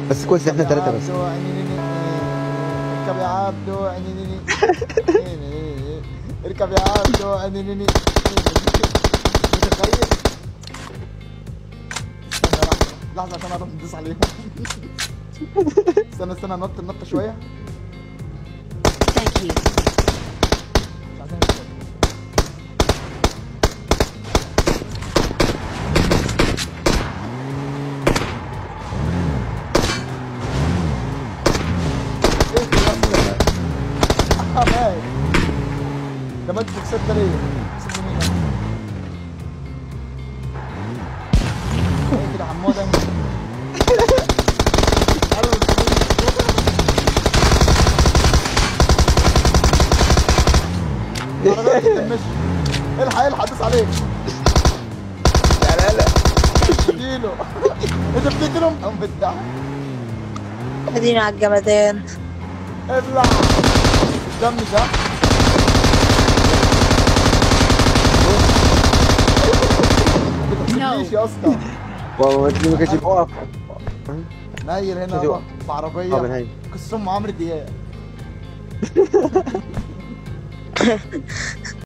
بس كويس إن احنا ثلاثة بس عبدو عينيني اركب يا عبدو عينيني اركب يا عبدو عينيني متخيل استنى لحظة لحظة عشان اروح ندوس عليهم استنى استنى نط النط شوية Thank you. مش عايزين نكسب. ايه ده يا اسطى؟ آه، مات. ده مات بوكسات ده ليه؟ كسبوا مين أنا؟ ايه كده حموده تعالوا العربية بتتمشي. الحق الحق دوس عليه لا لا لا اديله انت بتجرم قام بالدعم ادينا على الجمدان ابلع الدم ده ما تفكرنيش يا اسطى هو ما كانش بيقف نايل هنا شوف. يابا اه بعربيه بنهاية قصة ام عمرو دياب